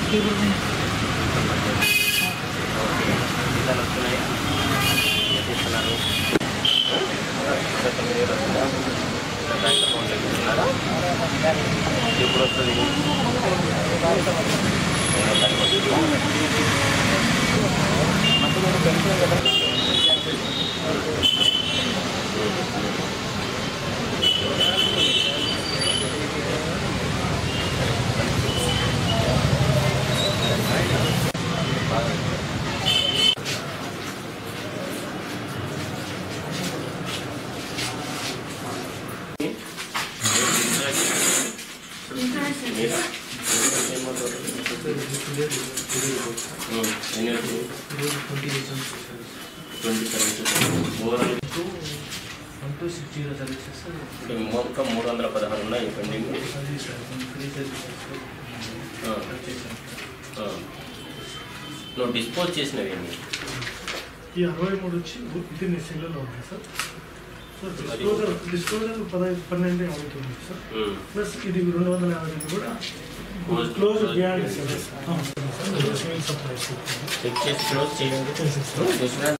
జీతాలు వస్తున్నాయా ఏం చేస్తున్నారు ఇంకా తొమ్మిది వేలు వస్తుందా ఇంకా బ్యాంక్ అకౌంట్లో ఇస్తున్నారా ఎప్పుడు వస్తుంది ఎన్నో తారీఖు వస్తుందా? అంటే మీరు పెన్షన్ కదా మీరు? ఉమ్, ఎన్ని వచ్చింది? Twenty seven overall one two six zero services ఇప్పుడు మొత్తం మూడు వందల పదహారు ఉన్నాయి పెండింగ్ అది సార్ ఫ్రీ సర్వీసెస్ ఆ, ఆ. నువ్వు డిస్పోజ్ చేసినవి ఏంటి ఈ అరవై మూడు వచ్చి విత్ ఇన్ సెల్లలో ఉంది సార్ సో డిస్క్లోజర్ డిస్క్లోజర్ పదహైదు పన్నెండు అవుతుంది సార్ ఉమ్, ప్లస్ ఇది రెండు వందల యాభై రెండు కూడా Close- క్లోజ్ close బియాండ్ చేయాలి. సివిల్ సప్లైస్ చెక్ చేసి క్లోజ్ చేయండి చేసేస్తాం చూసినా